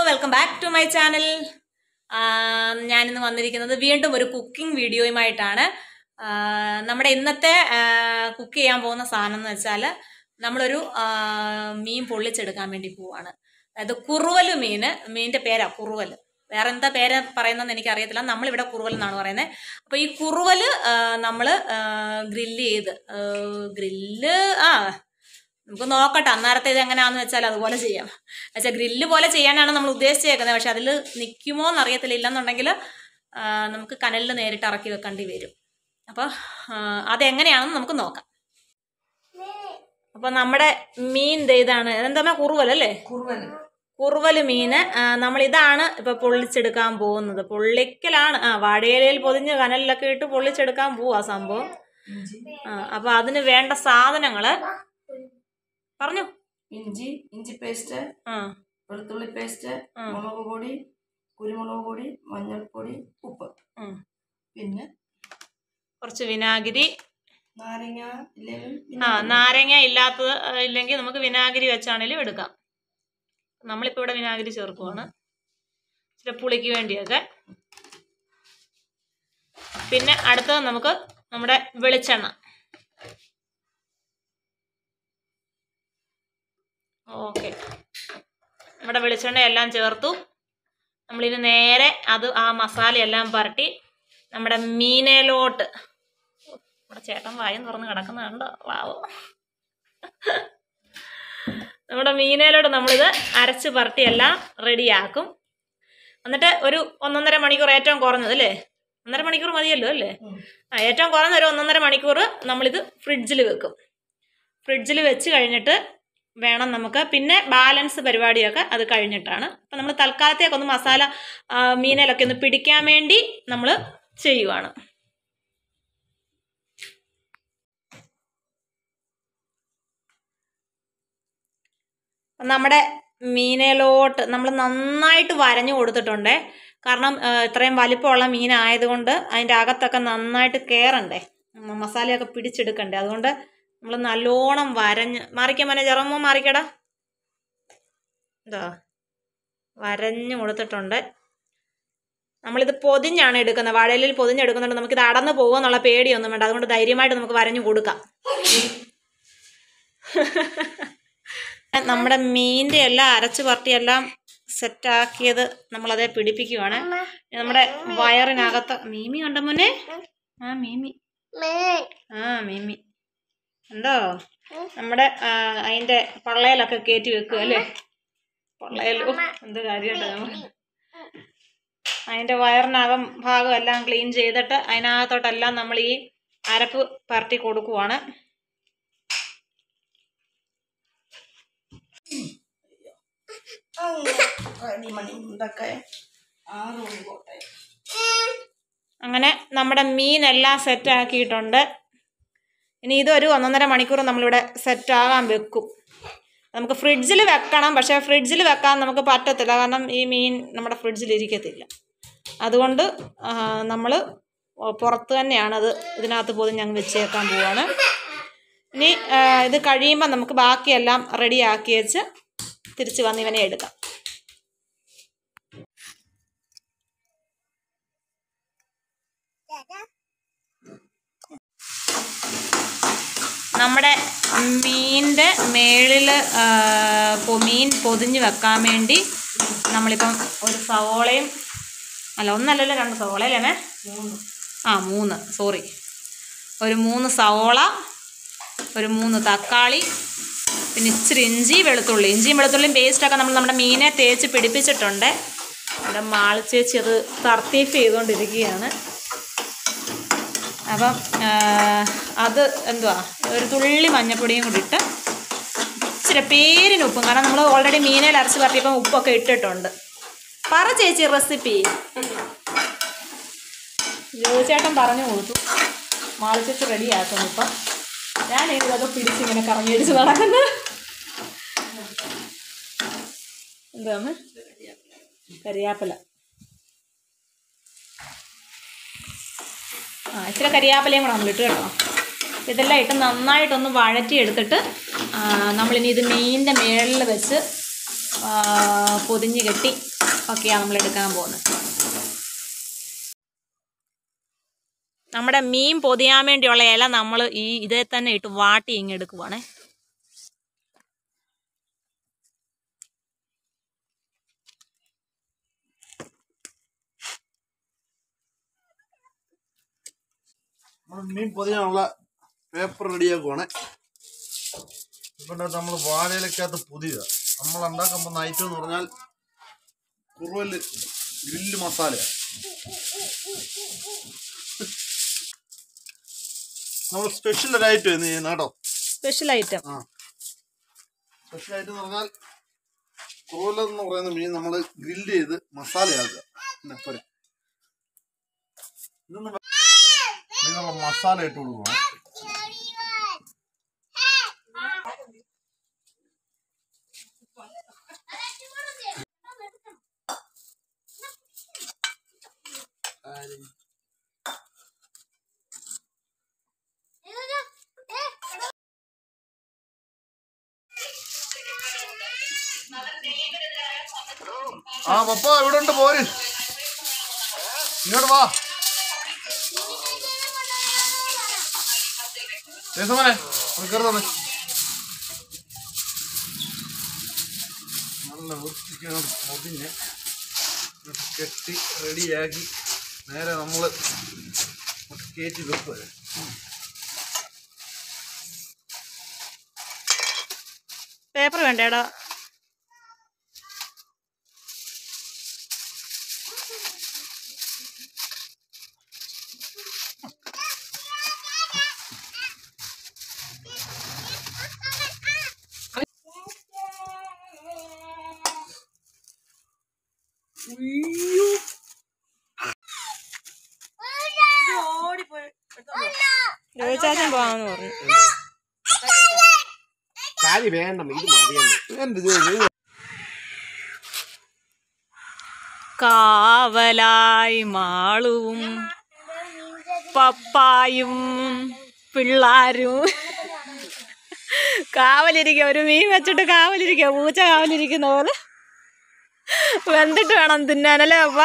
Welcome back to my channel ഞാനിന്ന് വന്നിരിക്കുന്നത് വീണ്ടും ഒരു കുക്കിംഗ് വീഡിയോയുമായിട്ടാണ് ആ, നമ്മുടെ ഇന്നത്തെ കുക്ക് ചെയ്യാൻ പോകുന്ന സാധനം എന്ന് വെച്ചാൽ നമ്മളൊരു ആ, മീൻ പൊള്ളിച്ചെടുക്കാൻ വേണ്ടി പോവാണ് അതായത് കുറുവല് മീന് മീനിന്റെ പേരാ കുറുവൽ വേറെ എന്താ പേര് പറയുന്നതെന്ന് എനിക്ക് അറിയത്തില്ല നമ്മളിവിടെ കുറുവൽ എന്നാണ് പറയുന്നത് അപ്പൊ ഈ കുറുവല് നമ്മൾ ഗ്രില്ല് ചെയ്ത് ഗ്രില്ല് ആ നമുക്ക് നോക്കട്ടെ അന്നേരത്തെ ഇത് എങ്ങനെയാണെന്ന് വെച്ചാൽ അതുപോലെ ചെയ്യാം പക്ഷെ ഗ്രില്ല് പോലെ ചെയ്യാനാണ് നമ്മൾ ഉദ്ദേശിച്ചേക്കുന്നത് പക്ഷെ അതിൽ നിൽക്കുമോ എന്നറിയത്തില്ല ഇല്ലെന്നുണ്ടെങ്കിൽ ആ, നമുക്ക് കനലിൽ നേരിട്ട് ഇറക്കി വെക്കേണ്ടി വരും അപ്പോൾ അതെങ്ങനെയാണെന്ന് നമുക്ക് നോക്കാം അപ്പോൾ നമ്മുടെ മീൻ ദേ ഇതാണ് എന്താ കുറുവലല്ലേ കുറുവൻ കുറുവല് മീന് ആ, നമ്മൾ ഇതാണ് ഇപ്പൊ പൊള്ളിച്ചെടുക്കാൻ പോകുന്നത് പൊള്ളിക്കലാണ് ആ വാഴയിലയിൽ പൊതിഞ്ഞ് കനലിലൊക്കെ ഇട്ട് പൊള്ളിച്ചെടുക്കാൻ പോവാ സംഭവം ഇഞ്ചി ആ അപ്പൊ അതിന് വേണ്ട സാധനങ്ങള് പറഞ്ഞു ഇഞ്ചി ഇഞ്ചി പേസ്റ്റ് ആ വെളുത്തുള്ളി പേസ്റ്റ് ആ. മുളക് പൊടി കുരുമുളക് പൊടി മഞ്ഞൾപ്പൊടി ഉപ്പ് ഉം. പിന്നെ കുറച്ച് വിനാഗിരി നാരങ്ങ ഇല്ലെങ്കിലും ആ നാരങ്ങ ഇല്ലാത്തത് ആ, ഇല്ലെങ്കിൽ നമുക്ക് വിനാഗിരി വെച്ചാണേലും എടുക്കാം നമ്മളിപ്പോൾ ഇവിടെ വിനാഗിരി ചേർക്കുവാണ് ഇച്ചിരി പുളിക്ക് വേണ്ടിയൊക്കെ പിന്നെ അടുത്തത് നമുക്ക് നമ്മുടെ വെളിച്ചെണ്ണ ഓക്കെ നമ്മുടെ വെളിച്ചെണ്ണ എല്ലാം ചേർത്തു നമ്മളിന് നേരെ അത് ആ മസാലയെല്ലാം പുരട്ടി നമ്മുടെ മീനയിലോട്ട് നമ്മുടെ ചേട്ടൻ വായും തുറന്ന് കിടക്കുന്ന കണ്ടോ വാവോ നമ്മുടെ മീനയിലോട്ട് നമ്മളിത് അരച്ച് പുരട്ടി എല്ലാം റെഡിയാക്കും എന്നിട്ട് ഒരു ഒന്നൊന്നര മണിക്കൂർ ഏറ്റവും കുറഞ്ഞത് അല്ലേ ഒന്നര മണിക്കൂർ മതിയല്ലോ അല്ലേ ഉം. ആ ഏറ്റവും കുറഞ്ഞ ഒരു ഒന്നൊന്നര മണിക്കൂർ നമ്മളിത് ഫ്രിഡ്ജിൽ വെക്കും ഫ്രിഡ്ജിൽ വെച്ച് കഴിഞ്ഞിട്ട് വേണം നമുക്ക് പിന്നെ ബാലൻസ് പരിപാടിയൊക്കെ അത് കഴിഞ്ഞിട്ടാണ് അപ്പം നമ്മൾ തൽക്കാലത്തേക്കൊന്ന് മസാല ആ, മീനിലൊക്കെ ഒന്ന് പിടിക്കാൻ വേണ്ടി നമ്മൾ ചെയ്യുവാണ് നമ്മുടെ മീനയിലോട്ട് നമ്മൾ നന്നായിട്ട് വരഞ്ഞു കൊടുത്തിട്ടുണ്ടേ കാരണം ആ, ഇത്രയും വലിപ്പമുള്ള മീനായതുകൊണ്ട് അതിൻ്റെ അകത്തൊക്കെ നന്നായിട്ട് കയറണ്ടേ ഉം, മസാലയൊക്കെ പിടിച്ചെടുക്കണ്ടേ അതുകൊണ്ട് നമ്മൾ നല്ലോണം വരഞ്ഞ് മാറിക്കാൻ മോനെ ജെറോമോ മാറിക്കടാ എന്താ വരഞ്ഞു കൊടുത്തിട്ടുണ്ട് നമ്മളിത് പൊതിഞ്ഞാണ് എടുക്കുന്നത് വാഴയിലിൽ പൊതിഞ്ഞെടുക്കുന്നുണ്ട് നമുക്കിത് അടന്നു പോകുമെന്നുള്ള പേടിയൊന്നും വേണ്ട അതുകൊണ്ട് ധൈര്യമായിട്ട് നമുക്ക് വരഞ്ഞു കൊടുക്കാം നമ്മുടെ മീൻ്റെ എല്ലാം അരച്ച് പറട്ടിയെല്ലാം സെറ്റാക്കിയത് നമ്മളതേ പിടിപ്പിക്കുവാണ് ഇനി നമ്മുടെ വയറിനകത്ത് മീമി കണ്ട മുന്നേ ആ മീമി ആ മീമി ഉണ്ടോ നമ്മുടെ ആ, അതിന്റെ പള്ളയിലൊക്കെ കയറ്റി വെക്കുക അല്ലേ പള്ളയിൽ ഉഫ്, എന്ത് കാര്യമായിട്ടാ നമ്മൾ അതിന്റെ വയറിനകം ഭാഗം എല്ലാം ക്ലീൻ ചെയ്തിട്ട് അതിനകത്തോട്ടെല്ലാം നമ്മൾ ഈ അരപ്പ് പരട്ടി കൊടുക്കുവാണ് റെഡി മണി ഇതൊക്കെ ആറ് മണി പോട്ടെ അങ്ങനെ നമ്മുടെ മീനെല്ലാം സെറ്റ് ആക്കിയിട്ടുണ്ട് ഇനി ഇതൊരു ഒന്നൊന്നര മണിക്കൂർ നമ്മളിവിടെ സെറ്റ് ആകാൻ വെക്കും നമുക്ക് ഫ്രിഡ്ജിൽ വെക്കണം പക്ഷേ ഫ്രിഡ്ജിൽ വെക്കാൻ നമുക്ക് പറ്റത്തില്ല കാരണം ഈ മീൻ നമ്മുടെ ഫ്രിഡ്ജിൽ ഇരിക്കത്തില്ല അതുകൊണ്ട് നമ്മൾ പുറത്ത് തന്നെയാണ് അത് ഇതിനകത്ത് പോലും ഞങ്ങൾ വെച്ചേക്കാൻ പോവാണ് ഇനി ആ, ഇത് കഴിയുമ്പോൾ നമുക്ക് ബാക്കിയെല്ലാം റെഡി ആക്കി വെച്ച് തിരിച്ച് വന്ന് ഇവനെ എടുക്കാം നമ്മുടെ മീനിൻ്റെ മേളിൽ മീൻ പൊതിഞ്ഞ് വെക്കാൻ വേണ്ടി നമ്മളിപ്പം ഒരു സവോളയും അല്ല ഒന്നല്ലല്ലോ രണ്ട് സവോളയല്ലേ മേ മൂന്ന് ആ മൂന്ന് സോറി ഒരു മൂന്ന് സവോള ഒരു മൂന്ന് തക്കാളി പിന്നെ ഇച്ചിരി ഇഞ്ചി വെളുത്തുള്ളി ഇഞ്ചിയും വെളുത്തുള്ളിയും പേസ്റ്റൊക്കെ നമ്മൾ നമ്മുടെ മീനെ തേച്ച് പിടിപ്പിച്ചിട്ടുണ്ട് ഇവിടെ മാളി ചേച്ചി അത് തർത്തീഫ് ചെയ്തുകൊണ്ടിരിക്കുകയാണ് അപ്പം ആ, അത് എന്തുവാ ഒരു തുള്ളി മഞ്ഞപ്പൊടിയും കൂടി ഇട്ട് ഇച്ചിരി പേരിന് ഉപ്പും കാരണം നമ്മൾ ഓൾറെഡി മീനയിൽ അരച്ച് പറ്റിയപ്പം ഉപ്പൊക്കെ ഇട്ടിട്ടുണ്ട് പറ ചേച്ചി റെസിപ്പി ജോയിച്ചേട്ടൻ പറഞ്ഞു കൊടുത്തു മാളിച്ചേച്ച് റെഡിയാക്കുന്നു ഇപ്പം ഞാൻ ഇതൊക്കെ പിടിച്ചിങ്ങനെ കറങ്ങിയടിച്ച് നടക്കുന്നു എന്താണ് കരിയാപ്പില ആ ഇച്ചിരി കരിയാപ്പിലയും കൂടെ നമ്മൾ ഇട്ട് കേട്ടോ ഇതെല്ലാം ഇട്ട് നന്നായിട്ടൊന്ന് വഴറ്റി എടുത്തിട്ട് ആ, നമ്മളിനി ഇത് മീനിൻ്റെ മേളിൽ വെച്ച് ആ, പൊതിഞ്ഞ് കെട്ടി ഒക്കെയാണ് നമ്മൾ എടുക്കാൻ പോകുന്നത് നമ്മുടെ മീൻ പൊതിയാൻ വേണ്ടിയുള്ള ഇല നമ്മൾ ഈ ഇതേ തന്നെ ഇട്ട് വാട്ടി ഇങ്ങ് എടുക്കുവാണേ നമ്മൾ മീൻ പൊതിയാനുള്ള പേപ്പർ റെഡിയാക്കുവാണ് ഇപ്പം നമ്മൾ വാഴയിലക്കകത്ത് പുതിയ നമ്മൾ ഉണ്ടാക്കാൻ പോകുന്ന ഐറ്റം എന്ന് പറഞ്ഞാൽ കുറുവല് ഗ്രില്ല് മസാല നമ്മൾ സ്പെഷ്യൽ ഒരു ഐറ്റം ഇന്ന് ചെയ്യുന്നത് കേട്ടോ സ്പെഷ്യൽ ഐറ്റം ആ സ്പെഷ്യൽ ഐറ്റം എന്ന് പറഞ്ഞാൽ കുറുവല എന്ന് പറയുന്ന മീൻ നമ്മൾ ഗ്രില്ല് ചെയ്ത് മസാലയാക്കുക നെപ്പര് ഇതൊന്ന് ഇതിനുള്ള മസാല ഇട്ട് കൊടുക്കണം ആ പപ്പ ഇവിടെ ഉണ്ട് പോര് ഇങ്ങോട്ട് വാ ദേശമനെ കയറുന്നേ നല്ല വൃത്തിക്ക് പൊതിഞ്ഞ് ഇങ്ങോട്ട് കെട്ടി റെഡിയാക്കി നേരെ നമ്മൾ കയറ്റി വെക്കുക പേപ്പർ വേണ്ടേടാ ചോദിച്ചാച്ചൻ പോവാന്ന് പറഞ്ഞു കാര്യം വേണ്ട ഇത് മതിയെന്ന് എൻ്റെ ജോലി കാവലായി മാളുവും പപ്പായും പിള്ളാരും കാവലിരിക്കുക ഒരു മീൻ വെച്ചിട്ട് കാവലിരിക്കുക പൂച്ച കാവലിരിക്കുന്ന പോലെ വെന്തിട്ട് വേണം തിന്നാനല്ലേ അപ്പ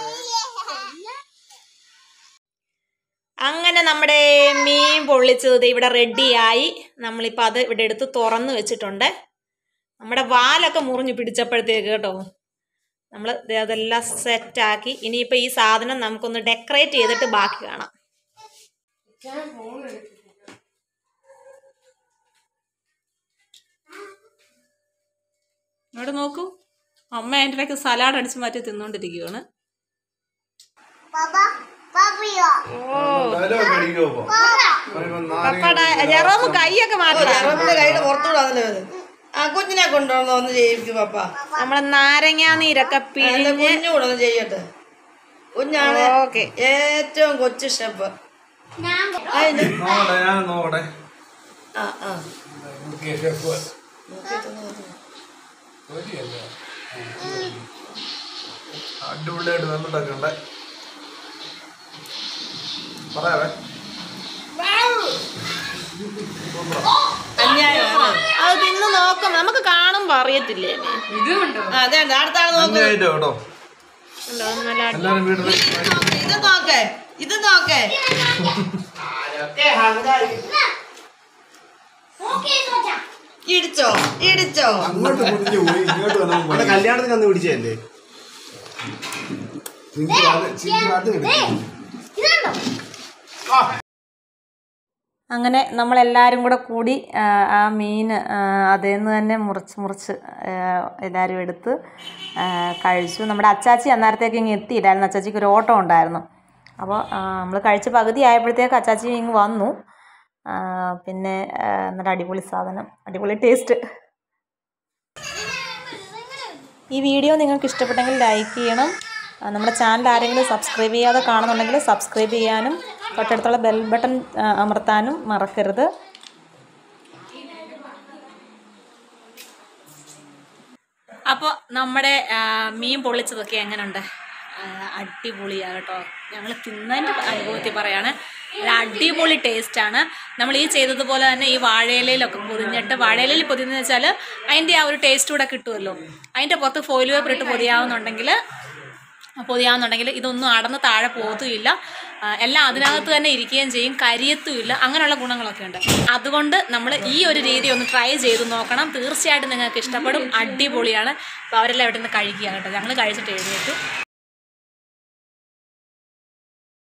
അങ്ങനെ നമ്മുടെ മീൻ പൊള്ളിച്ചത് ദേ ഇവിടെ റെഡിയായി നമ്മളിപ്പോൾ അത് ഇവിടെ എടുത്ത് തുറന്ന് വെച്ചിട്ടുണ്ട് നമ്മുടെ വാലൊക്കെ മുറിഞ്ഞ് പിടിച്ചപ്പോഴത്തേക്ക് കേട്ടോ നമ്മൾ അതെല്ലാം സെറ്റാക്കി ഇനിയിപ്പോൾ ഈ സാധനം നമുക്കൊന്ന് ഡെക്കറേറ്റ് ചെയ്തിട്ട് ബാക്കി കാണാം ഇവിടെ നോക്കൂ അമ്മ അതിൻ്റെ ഇടയ്ക്ക് സലാഡ് അടിച്ച് മാറ്റി തിന്നുകൊണ്ടിരിക്കുകയാണ് ഡയലോഗ് അടിക്കുമോ പപ്പയുടെ ജെറോമ് കൈയൊക്കെ മാറ്റണം ചെറുപ്പിന്റെ കയ്യിൽ പുറത്തുവിടാന്നല്ലേ അത് ആ കുഞ്ഞിനെ കൊണ്ടുവന്ന് ഒന്ന് ചെയ്യിക്കും പപ്പ നമ്മൾ നാരങ്ങാ നീരൊക്കെ എന്റെ പിഴിഞ്ഞ് കുഞ്ഞു കൂടെ ഒന്ന് ചെയ്യട്ടെ കുഞ്ഞാണ് ഓക്കെ ഏറ്റവും കൊച്ചു ഷെഫ് അതിന് നോക്കട്ടെ ഞാൻ നോക്കട്ടെ ആ ആ അടിപൊളിയായിട്ട് വന്നിട്ടൊക്കെ പറയാവേ അന്യായമാണ് അത് തിന്ന് നോക്കാം നമുക്ക് കാണുമ്പോ അറിയത്തില്ലേ ആ അതെ അടുത്ത ആൾ നോക്കൂ അന്യായിട്ട് കേട്ടോ ഉണ്ടോ? അത് നല്ല അടി- എല്ലാരും വീട്ടിൽ ഇത് നോക്കേ ഇത് നോക്കേ ഇടിച്ചോ ഇടിച്ചോ അങ്ങോട്ട് മുടിഞ്ഞു പോയി ഇങ്ങോട്ട് വന്നാൽ കല്യാണത്തിന് അന്ന് പിടിച്ചതല്ലേ ചിന്തി അത് ചിന്തി അത് എടുക്കും അങ്ങനെ നമ്മളെല്ലാവരും കൂടെ കൂടി ആ, ആ മീൻ അതേന്ന് തന്നെ മുറിച്ച് മുറിച്ച് ആ, എല്ലാവരും എടുത്ത് ആ, കഴിച്ചു നമ്മുടെ അച്ചാച്ചി അന്നേരത്തേക്ക് ഇങ്ങ് എത്തിയില്ലായിരുന്നു അച്ചാച്ചിക്ക് ഒരു ഓട്ടം ഉണ്ടായിരുന്നു അപ്പോൾ നമ്മൾ കഴിച്ച് പകുതി ആയപ്പോഴത്തേക്ക് അച്ചാച്ചി ഇങ്ങ് വന്നു ആ, പിന്നെ ആ, നല്ല അടിപൊളി സാധനം അടിപൊളി ടേസ്റ്റ് ഈ വീഡിയോ നിങ്ങൾക്ക് ഇഷ്ടപ്പെട്ടെങ്കിൽ ലൈക്ക് ചെയ്യണം ആ, നമ്മുടെ ചാനൽ ആരെങ്കിലും സബ്സ്ക്രൈബ് ചെയ്യാതെ കാണുന്നുണ്ടെങ്കിൽ സബ്സ്ക്രൈബ് ചെയ്യാനും തൊട്ടടുത്തുള്ള ബെൽ ബട്ടൺ ആ, അമർത്താനും മറക്കരുത് അപ്പോൾ നമ്മുടെ ആ, മീൻ പൊള്ളിച്ചതൊക്കെ എങ്ങനെയുണ്ട് ആ, അടിപൊളിയാണ് കേട്ടോ ഞങ്ങൾ തിന്നതിൻ്റെ അനുഭവത്തിൽ പറയാണ് ഒരു അടിപൊളി ടേസ്റ്റാണ് നമ്മൾ ഈ ചെയ്തതുപോലെ തന്നെ ഈ വാഴയിലയിലൊക്കെ പൊതിഞ്ഞിട്ട് വാഴയിലയിൽ പൊതിഞ്ഞെന്ന് വെച്ചാൽ അതിൻ്റെ ആ ഒരു ടേസ്റ്റ് കൂടെ കിട്ടുമല്ലോ അതിൻ്റെ പുറത്ത് ഫോയിൽ പേപ്പർ ഇട്ട് പൊതിയാവുന്നുണ്ടെങ്കിൽ പൊതിയാവുന്നുണ്ടെങ്കിൽ ഇതൊന്നും അടന്ന് താഴെ പോതുമില്ല ആ, എല്ലാം അതിനകത്ത് തന്നെ ഇരിക്കുകയും ചെയ്യും കരിയത്തുമില്ല അങ്ങനെയുള്ള ഗുണങ്ങളൊക്കെ ഉണ്ട് അതുകൊണ്ട് നമ്മൾ ഈ ഒരു രീതി ഒന്ന് ട്രൈ ചെയ്ത് നോക്കണം തീർച്ചയായിട്ടും നിങ്ങൾക്ക് ഇഷ്ടപ്പെടും അടിപൊളിയാണ് അപ്പോൾ അവരെല്ലാം ഇവിടെ നിന്ന് കഴിക്കുക കേട്ടോ ഞങ്ങൾ കഴിച്ചിട്ട് എഴുന്നേറ്റു